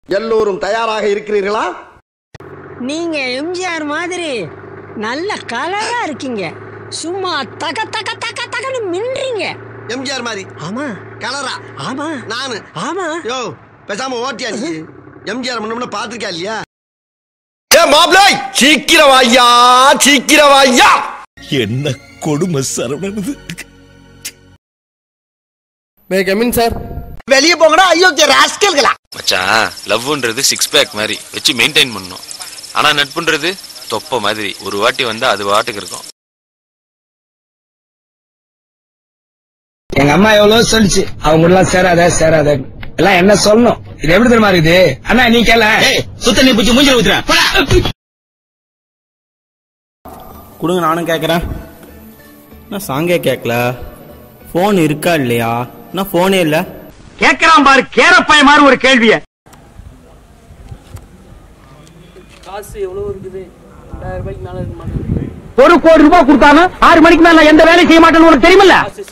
எல்லோரும் தயாராக இருக்கிறீர்களா நீங்க எம்ஜிஆர் மாதிரி நல்ல கலரா இருக்கீங்க சும்மா தக தக தக தகன்னு மின்றீங்க எம்ஜிஆர் மாதிரி ஆமா கலரா ஆமா நானு ஆமா யோ பேசாம ஓட்டியா நீ எம்ஜிஆர் முன்ன பாத்திருக்கா இல்லையா ஏ மாப்ளை சீக்கிரம் ஐயா சீக்கிரம் ஐயா என்ன கொடுமை சரவணனது மே கமின் சார் வெளியே போங்கடா அயோக்கிய ராஸ்கல்களா மச்சான் லவ்ன்றது சிக்ஸ் பேக் மாதிரி வச்சு மெயின்டைன் பண்ணணும் ஆனா நட்புன்றது தொப்ப மாதிரி ஒரு வாட்டி வந்தா அது வாட்டுக்கு இருக்கும் எங்க அம்மா எவ்வளவு சொல்லிச்சு அவங்க கூட எல்லாம் சேராத சேராத எல்லாம் என்ன சொல்லணும் இது எப்படி தெரியுமா இருக்குது அண்ணா நீ கேள சுத்த நீ பிடிச்சி மூஞ்சில ஊத்துறேன் கொடுங்க நானும் கேட்குறேன் நான் சாங்கே கேட்கல ஃபோன் இருக்கா இல்லையா நான் ஃபோனே இல்லை கேக்குறான் பாரு கேரப்பாய மாதிரி ஒரு கேள்விய ஒரு கோடி ரூபாய் கொடுத்தாலும் ஆறு மணிக்கு மேல நான் எந்த வேலையும் செய்ய மாட்டேன்னு உனக்கு தெரியுமில்ல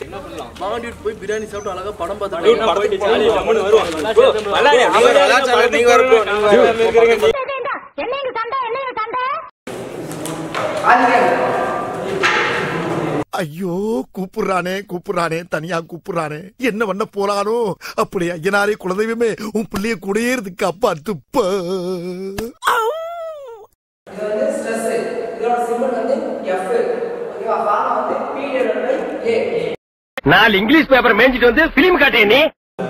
ஐயோ கூப்பிடுறானே கூப்பிடுறானே தனியா கூப்பிடுறானே என்ன பண்ண போறானோ அப்படி ஐயனாரே குலதெய்வமே உன் பிள்ளைய கூடயே இருக்கு அப்பா துப்ப நாலு இங்கிலீஷ் பேப்பர் மேய்ஞ்சிட்டு வந்து பிலிம் காட்டேன் நீ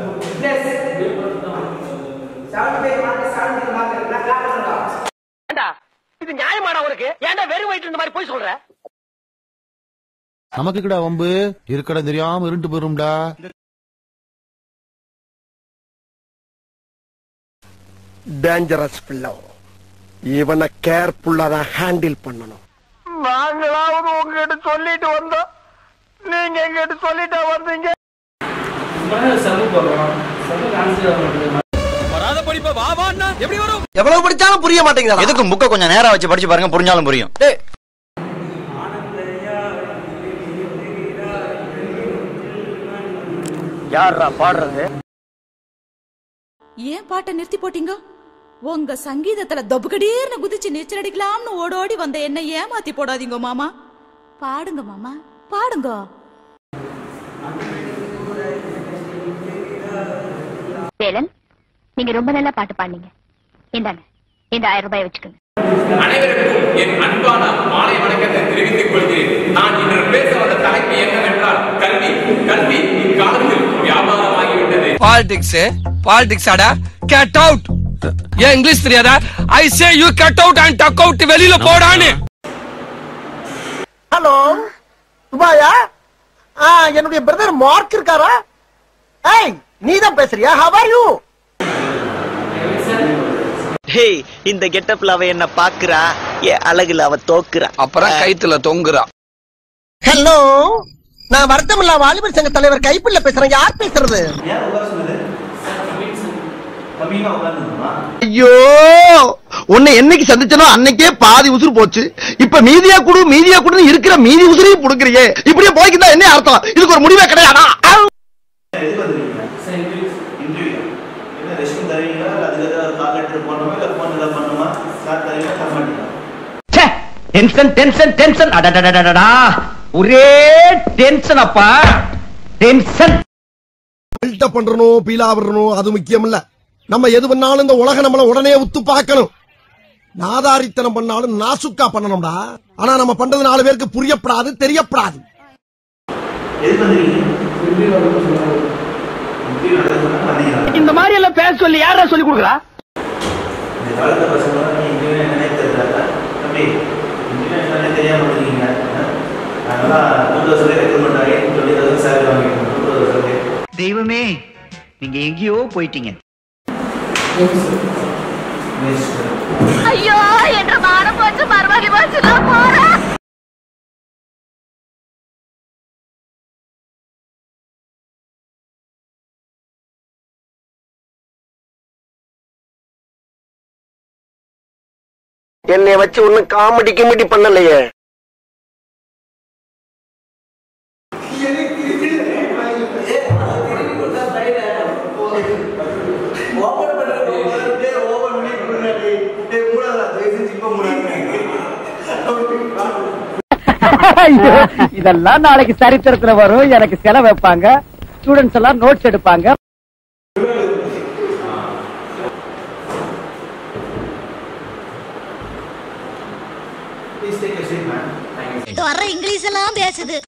இது நியாயமாடா உனக்கு ஏன்டா வெறும் வயிற்று இந்த மாதிரி போய் சொல்ற நமக்கு கிடா வம்பு இருக்கட தெரியாம இருண்டு போயிரும்டா டேஞ்சரஸ் பிள்ளை இவனை கேர்ஃபுல்லா தான் ஹேண்டில் பண்ணணும் நாங்களாவது உங்ககிட்ட சொல்லிட்டு வந்தோம் நீங்க எங்கிட்ட சொல்லிட்டா வந்தீங்க எவ்வளவு படிச்சாலும் புரிய மாட்டேங்குதா எதுக்கு புக்க கொஞ்சம் நேரா வச்சு படிச்சு பாருங்க புரிஞ்சாலும் புரியும் யாரா பாடுறது ஏன் பாட்டை நிறுத்தி போட்டீங்க உங்க சங்கீதத்துல தொபுகடீர்னு குதிச்சு நீச்சல் அடிக்கலாம்னு ஓடோடி வந்த என்ன ஏமாத்தி போடாதீங்க மாமா பாடுங்க மாமா பாடுங்க வேலன் நீங்க ரொம்ப நல்லா பாட்டு பாடுனீங்க இந்தாங்க இந்த ஆயிரம் ரூபாய் வச்சுக்கோங்க அனைவருக்கும் என் அன்பான மாலை வணக்கத்தை தெரிவித்துக் கொள்கிறேன் நான் இன்று பேச வந்த தலைப்பு என்னவென்றால் கல்வி கல்வி இக்காலத்தில் வியாபாரமாகிவிட்டது பாலிடிக்ஸ் பாலிடிக்ஸ் ஆடா கேட் அவுட் ஏன் இங்கிலீஷ் தெரியாதா I say you cut out and duck out வெளியில போடான்னு ஹலோ துபாயா ஆ என்னுடைய பிரதர் மார்க் இருக்காரா ஏய் நீ தான் பேசுறியா ஹவ் ஆர் யூ ஹேய் இந்த கெட்டப்ல அவ என்ன பாக்குறா என் அழகுல அவ தோக்குறா அப்புறம் கைத்துல தொங்குறா ஹலோ நான் வருத்தமில்லா வாலிபர் சங்க தலைவர் கைப்பிள்ள பேசுறேன் யார் பேசுறது ஐயோ உன்னை என்னைக்கு சந்திச்சனோ அன்னைக்கே பாதி உசுறு போச்சு இப்ப மீதியா குடு மீதியா குடுன்னு இருக்கிற மீதி உசுரையும் புடுக்குறியே இப்படியே போய்க்குதா என்ன அர்த்தம் இதுக்கு ஒரு முடிவே கிடையாதா டென்ஷன் டென்ஷன் டென்ஷன் அடடடடடா ஒரே டென்ஷன் அப்பா டென்ஷன் பில்டப் பண்றணும் பீலா விடணும் அது முக்கியம் இல்ல நம்ம எது பண்ணாலும் இந்த உலக நம்மள உடனே உத்து பார்க்கணும் நாதாரித்தனம் பண்ணாலும் நாசுக்கா பண்ணணும்டா ஆனா நம்ம பண்றது நாலு பேருக்கு புரியப்படாது தெரியப்படாது இந்த மாதிரி எல்லாம் பேச சொல்லி யாரா சொல்லி கொடுக்குறா தெய்வமே நீங்க எங்கேயோ போயிட்டீங்க ஐயோ என்ற மானம் போச்சு மறுபடி போச்சு நான் போறேன் என்னை வச்சு ஒன்னும் காமெடி கிமெடி பண்ணலையே இதெல்லாம் நாளைக்கு சரித்திரத்துல வரும் எனக்கு செலவு வைப்பாங்க ஸ்டூடெண்ட்ஸ் எல்லாம் நோட்ஸ் எடுப்பாங்க வர்ற இங்கிலீஷ் எல்லாம் பேசுது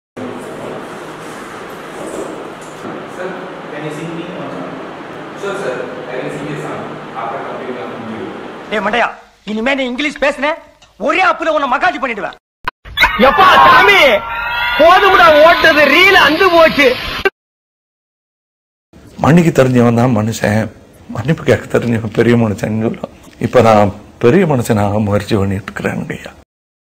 டேய் மண்டையா இனிமே நீ இங்கிலீஷ் பேசுன ஒரே அப்புல உன்னை மகாஜி பண்ணிடுவேன் எப்பா சாமி போதும்டா ஓட்டது ரீல் அந்து போச்சு மன்னிக்கு தெரிஞ்சவன் தான் மனுஷன் மன்னிப்பு கேட்க தெரிஞ்சவன் பெரிய மனுஷன் இப்ப நான் பெரிய மனுஷனாக முயற்சி பண்ணிட்டு இருக்கிறேன் ஐயா